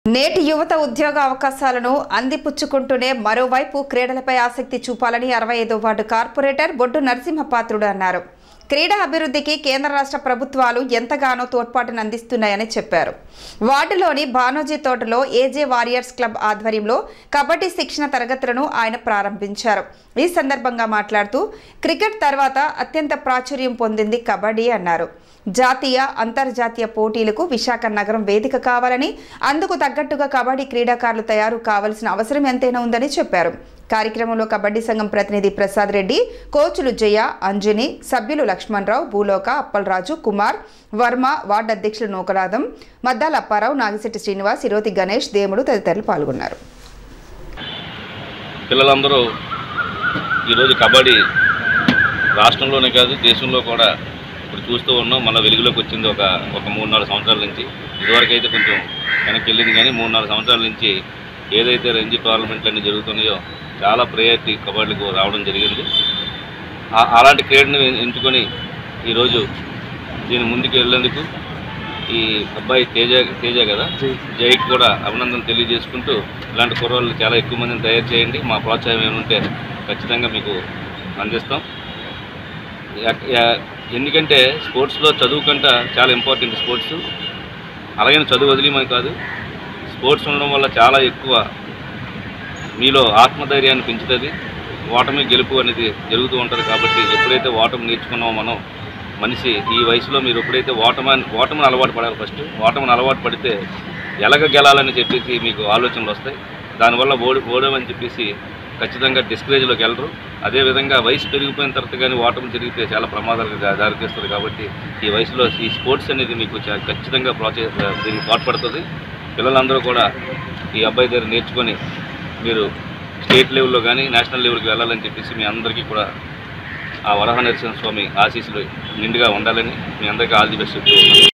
నేటి యువత ఉద్యోగ అవకాశాలను అందిపుచ్చుకుంటూనే మరోవైపు క్రీడలపై ఆసక్తి చూపాలని అరవై ఐదో వార్డు కార్పొరేటర్ బొడ్డు నరసింహపాత్రుడు అన్నారు క్రీడా అభివృద్ధికి కేంద్ర రాష్ట్ర ప్రభుత్వాలు ఎంతగానో తోడ్పాటును అందిస్తున్నాయని చెప్పారు వార్డులోని బానోజీ తోటలో ఏజే వారియర్స్ క్లబ్ ఆధ్వర్యంలో కబడ్డీ శిక్షణ తరగతులను ఆయన ప్రారంభించారు ఈ సందర్భంగా మాట్లాడుతూ క్రికెట్ తర్వాత అత్యంత ప్రాచుర్యం పొందింది కబడ్డీ అన్నారు జాతీయ అంతర్జాతీయ పోటీలకు విశాఖ నగరం వేదిక కావాలని అందుకు తగ్గట్టుగా కబడ్డీ క్రీడాకారులు తయారు కావాల్సిన అవసరం ఎంతైనా ఉందని చెప్పారు కార్యక్రమంలో కబడ్డీ సంఘం ప్రతినిధి ప్రసాద్ రెడ్డి కోచులు జయ అంజని సభ్యులు లక్ష్మణరావు భూలోక అప్పలరాజు కుమార్ వర్మ వార్డు అధ్యక్షులు నూకరాదం మద్దాల అప్పారావు నాగిశెట్టి శ్రీనివాస్ ఇరోతి గణేష్ దేముడు తదితరులు పాల్గొన్నారు పిల్లలందరూ ఈరోజు కబడ్డీ రాష్ట్రంలోనే కాదు దేశంలో కూడా ఇప్పుడు చూస్తూ ఉన్నాం మన వెలుగులోకి వచ్చింది ఒక ఒక మూడు నాలుగు సంవత్సరాల నుంచి ఇదివరకు అయితే కొంచెం వెనక్కి వెళ్ళింది కానీ మూడు నాలుగు సంవత్సరాల నుంచి ఏదైతే రంజీ టోర్నమెంట్లు అన్నీ జరుగుతున్నాయో చాలా ప్రయారిటీ కబడ్డీకి రావడం జరిగింది ఆ- అలాంటి క్రీడను ఎంచుకొని ఈరోజు దీని ముందుకు వెళ్ళేందుకు ఈ అబ్బాయి తేజ తేజ కదా జైకి కూడా అభినందనలు తెలియజేసుకుంటూ ఇలాంటి కుర్రోళ్ళు చాలా ఎక్కువ మందిని తయారు చేయండి మా ప్రోత్సాహం ఏముంటే ఖచ్చితంగా మీకు అందిస్తాం ఎక్- ఎ- ఎందుకంటే స్పోర్ట్స్లో చదువు కంటే చాలా ఇంపార్టెంట్ స్పోర్ట్స్ అలాగే చదువు వదిలేమని కాదు స్పోర్ట్స్ ఉండడం వల్ల చాలా ఎక్కువ మీలో ఆత్మధైర్యాన్ని పెంచుతుంది ఓటమి గెలుపు అనేది జరుగుతూ ఉంటుంది కాబట్టి ఎప్పుడైతే ఓటమి నేర్చుకున్నామో మనం మనిషి ఈ వయసులో మీరు ఎప్పుడైతే ఓటమని ఓటమిని అలవాటు పడాలి ఫస్ట్ ఓటమిని అలవాటు పడితే ఎలాగ గెలాలని చెప్పేసి మీకు ఆలోచనలు వస్తాయి దానివల్ల ఓడి ఓడమని చెప్పేసి ఖచ్చితంగా డిస్కరేజ్లోకి వెళ్ళరు అదేవిధంగా వయసు పెరిగిపోయిన తర్వాత కానీ ఓటమి జరిగితే చాలా ప్రమాదాలకు దా- దారితీస్తుంది కాబట్టి ఈ వయసులో ఈ స్పోర్ట్స్ అనేది మీకు చా- ఖచ్చితంగా ప్రోత్సహ దీనికి తోడ్పడుతుంది పిల్లలందరూ కూడా ఈ అబ్బాయి దగ్గర నేర్చుకొని మీరు స్టేట్ లెవెల్లో కానీ నేషనల్ లెవెల్కి వెళ్ళాలని చెప్పేసి మీ అందరికీ కూడా ఆ వరహ నరసింహ స్వామి ఆశీస్సులు నిండుగా ఉండాలని మీ అందరికీ ఆల్ ది బెస్ట్ చెప్తూ ఉన్నాను